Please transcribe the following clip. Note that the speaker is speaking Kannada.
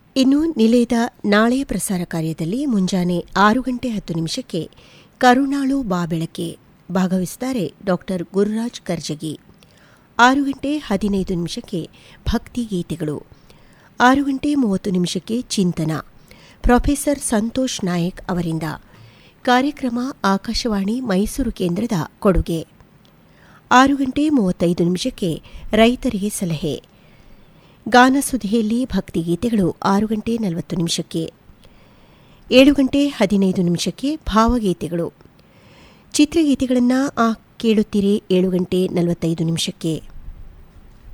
ಇನ್ನು ನಿಲಯದ ನಾಳೆಯ ಪ್ರಸಾರ ಕಾರ್ಯದಲ್ಲಿ ಮುಂಜಾನೆ ಆರು ಗಂಟೆ ಹತ್ತು ನಿಮಿಷಕ್ಕೆ ಕರುಣಾಳು ಬಾಬೆಳಕೆ ಭಾಗವಹಿಸುತ್ತಾರೆ ಡಾಕ್ಟರ್ ಗುರುರಾಜ್ ಕರ್ಜಗಿ ಆರು ಗಂಟೆ ಹದಿನೈದು ನಿಮಿಷಕ್ಕೆ ಭಕ್ತಿ ಗೀತೆಗಳು ಆರು ಗಂಟೆ ಮೂವತ್ತು ನಿಮಿಷಕ್ಕೆ ಚಿಂತನ ಪ್ರೊಫೆಸರ್ ಸಂತೋಷ್ ನಾಯಕ್ ಅವರಿಂದ ಕಾರ್ಯಕ್ರಮ ಆಕಾಶವಾಣಿ ಮೈಸೂರು ಕೇಂದ್ರದ ಕೊಡುಗೆ ಆರು ಗಂಟೆ ಮೂವತ್ತೈದು ನಿಮಿಷಕ್ಕೆ ರೈತರಿಗೆ ಸಲಹೆ ಗಾನಸುಧಿಯಲ್ಲಿ ಭಕ್ತಿಗೀತೆಗಳು ಆರು ಗಂಟೆ ನಲವತ್ತು ನಿಮಿಷಕ್ಕೆ ಏಳು ಗಂಟೆ ಹದಿನೈದು ನಿಮಿಷಕ್ಕೆ ಭಾವಗೀತೆಗಳು ಚಿತ್ರಗೀತೆಗಳನ್ನು ಕೇಳುತ್ತೀರಿ ಏಳು ಗಂಟೆ ನಲವತ್ತೈದು ನಿಮಿಷಕ್ಕೆ